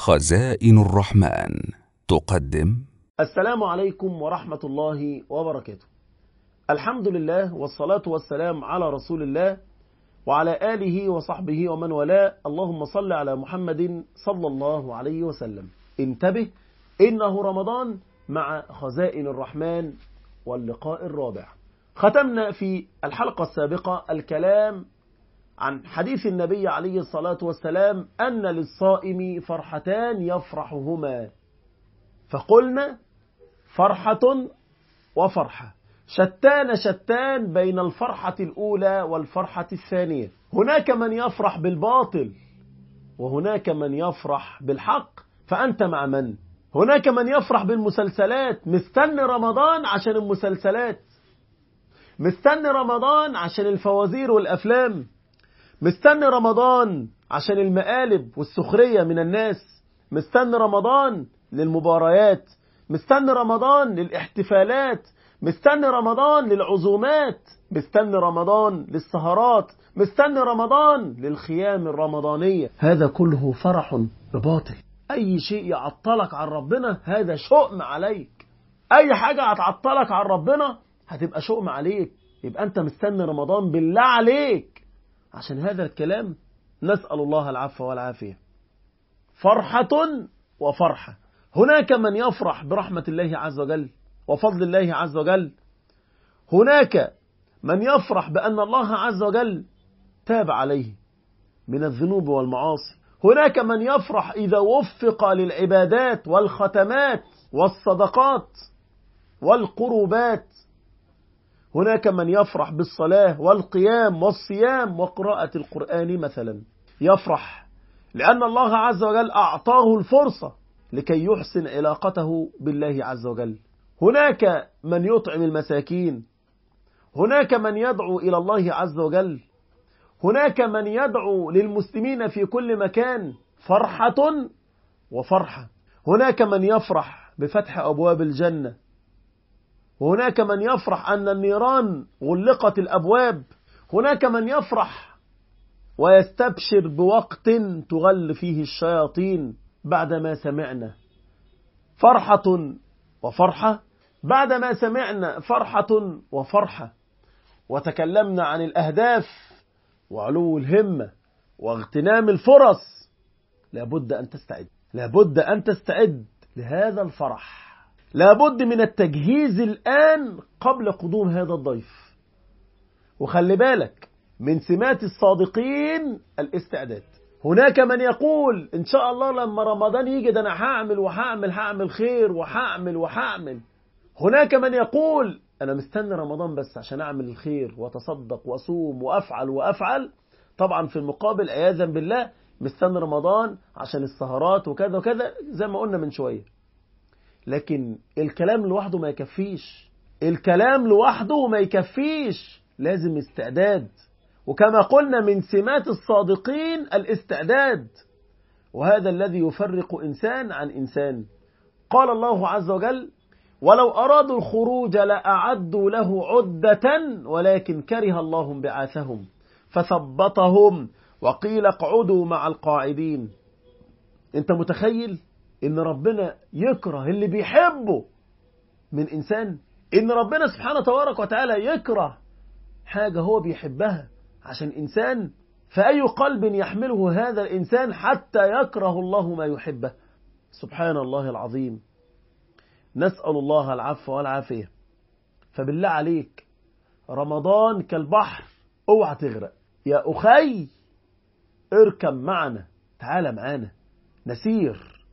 خزائن الرحمن تقدم السلام عليكم ورحمة الله وبركاته الحمد لله والصلاة والسلام على رسول الله وعلى آله وصحبه ومن والاه اللهم صل على محمد صلى الله عليه وسلم انتبه إنه رمضان مع خزائن الرحمن واللقاء الرابع ختمنا في الحلقة السابقة الكلام عن حديث النبي عليه الصلاة والسلام أن للصائم فرحتان يفرحهما فقلنا فرحة وفرحة شتان شتان بين الفرحة الأولى والفرحة الثانية هناك من يفرح بالباطل وهناك من يفرح بالحق فأنت مع من؟ هناك من يفرح بالمسلسلات مستني رمضان عشان المسلسلات مستني رمضان عشان الفوازير والأفلام مستني رمضان عشان المقالب والسخرية من الناس مستني رمضان للمباريات مستني رمضان للاحتفالات مستني رمضان للعزومات مستني رمضان للسهرات مستني رمضان للخيام الرمضانية هذا كله فرح بباطل أي شيء يعطلك عن ربنا هذا شؤم عليك أي حاجة هتعطلك عن ربنا هتبقى شؤم عليك يبقى أنت مستني رمضان بالله عليك عشان هذا الكلام نسأل الله العفو والعافية فرحة وفرحة هناك من يفرح برحمة الله عز وجل وفضل الله عز وجل هناك من يفرح بأن الله عز وجل تاب عليه من الذنوب والمعاصي هناك من يفرح إذا وفق للعبادات والختمات والصدقات والقربات هناك من يفرح بالصلاة والقيام والصيام وقراءة القرآن مثلا يفرح لأن الله عز وجل أعطاه الفرصة لكي يحسن علاقته بالله عز وجل هناك من يطعم المساكين هناك من يدعو إلى الله عز وجل هناك من يدعو للمسلمين في كل مكان فرحة وفرحة هناك من يفرح بفتح أبواب الجنة وهناك من يفرح أن النيران غلقت الأبواب هناك من يفرح ويستبشر بوقت تغل فيه الشياطين بعدما سمعنا فرحة وفرحة بعدما سمعنا فرحة وفرحة وتكلمنا عن الأهداف وعلو الهمة واغتنام الفرص لابد أن تستعد لابد أن تستعد لهذا الفرح لابد من التجهيز الآن قبل قدوم هذا الضيف وخلي بالك من سمات الصادقين الاستعداد هناك من يقول إن شاء الله لما رمضان يجي ده أنا هعمل وهعمل هعمل خير وهعمل وهعمل هناك من يقول أنا مستني رمضان بس عشان أعمل الخير وأتصدق وأصوم وأفعل وأفعل طبعا في المقابل عياذا بالله مستني رمضان عشان السهرات وكذا وكذا زي ما قلنا من شوية لكن الكلام لوحده ما يكفيش الكلام لوحده ما يكفيش لازم استعداد وكما قلنا من سمات الصادقين الاستعداد وهذا الذي يفرق إنسان عن إنسان قال الله عز وجل ولو أرادوا الخروج لأعدوا له عدة ولكن كره الله بعاثهم فثبطهم وقيل اقعدوا مع القاعدين انت متخيل ان ربنا يكره اللي بيحبه من إنسان ان ربنا سبحانه تبارك وتعالى يكره حاجة هو بيحبها عشان إنسان فأي قلب يحمله هذا الإنسان حتى يكره الله ما يحبه سبحان الله العظيم نسأل الله العفو والعافية فبالله عليك رمضان كالبحر اوعى تغرق يا أخي اركب معنا تعال معانا نسير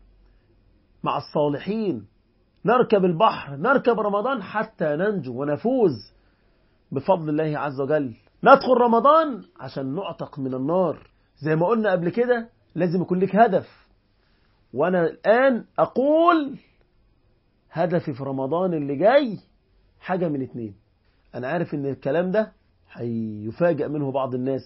مع الصالحين نركب البحر نركب رمضان حتى ننجو ونفوز بفضل الله عز وجل ندخل رمضان عشان نعتق من النار زي ما قلنا قبل كده لازم يكون لك هدف وانا الان اقول هدفي في رمضان اللي جاي حاجة من اتنين انا عارف ان الكلام ده هيفاجئ منه بعض الناس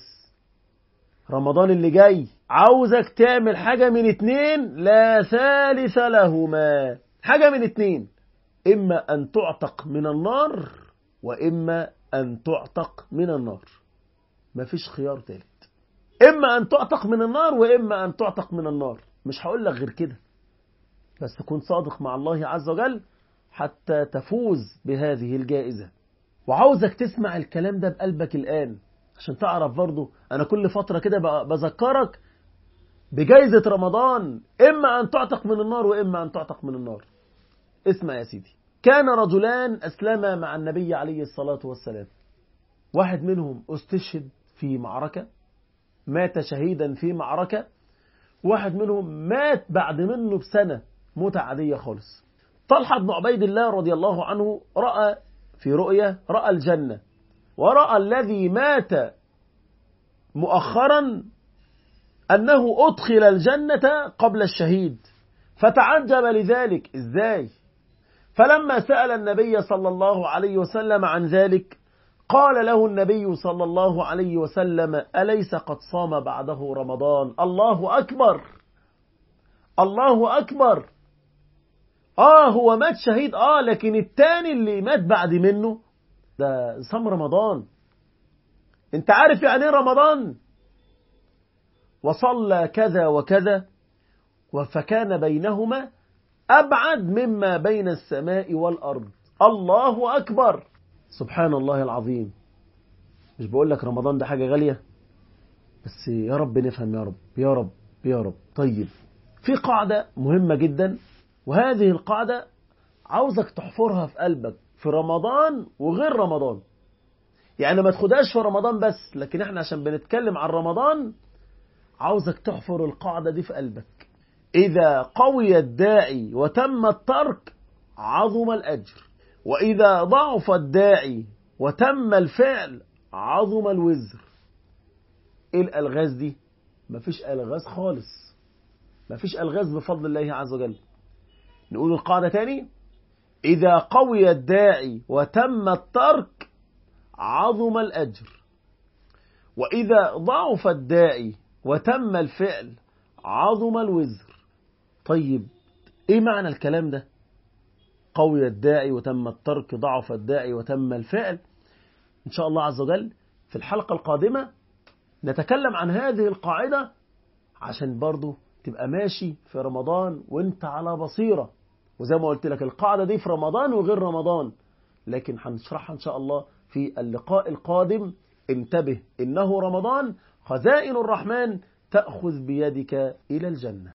رمضان اللي جاي عاوزك تعمل حاجة من اتنين لا ثالث لهما حاجة من اتنين اما ان تعتق من النار واما أن تعتق من النار مفيش خيار ثالث إما أن تعتق من النار وإما أن تعتق من النار مش هقول لك غير كده بس تكون صادق مع الله عز وجل حتى تفوز بهذه الجائزة وعاوزك تسمع الكلام ده بقلبك الآن عشان تعرف برضو أنا كل فترة كده بذكرك بجائزة رمضان إما أن تعتق من النار وإما أن تعتق من النار اسمع يا سيدي كان رجلان أسلما مع النبي عليه الصلاة والسلام واحد منهم استشهد في معركة مات شهيدا في معركة واحد منهم مات بعد منه بسنة موتة عادية خالص طلحة بن عبيد الله رضي الله عنه رأى في رؤية رأى الجنة ورأى الذي مات مؤخرا أنه أدخل الجنة قبل الشهيد فتعجب لذلك إزاي فلما سأل النبي صلى الله عليه وسلم عن ذلك قال له النبي صلى الله عليه وسلم أليس قد صام بعده رمضان الله أكبر الله أكبر آه هو مات شهيد آه لكن التاني اللي مات بعد منه ده صام رمضان انت عارف يعني ايه رمضان وصلى كذا وكذا فكان بينهما أبعد مما بين السماء والأرض الله أكبر سبحان الله العظيم مش بقول لك رمضان ده حاجة غالية بس يا رب نفهم يا رب يا رب يا رب طيب في قاعدة مهمة جدا وهذه القاعدة عاوزك تحفرها في قلبك في رمضان وغير رمضان يعني ما تاخدهاش في رمضان بس لكن احنا عشان بنتكلم عن رمضان عاوزك تحفر القاعدة دي في قلبك إذا قوي الداعي وتم الترك عظم الأجر وإذا ضعف الداعي وتم الفعل عظم الوزر إيه الألغاز دي؟ مفيش ألغاز خالص مفيش ألغاز بفضل الله عز وجل نقول القاعدة تاني إذا قوي الداعي وتم الترك عظم الأجر وإذا ضعف الداعي وتم الفعل عظم الوزر طيب ايه معنى الكلام ده قوي الداعي وتم الترك ضعف الداعي وتم الفعل ان شاء الله عز وجل في الحلقة القادمة نتكلم عن هذه القاعدة عشان برضو تبقى ماشي في رمضان وانت على بصيرة وزي ما قلت لك القاعدة دي في رمضان وغير رمضان لكن هنشرحها ان شاء الله في اللقاء القادم انتبه إنه رمضان خزائن الرحمن تأخذ بيدك إلى الجنة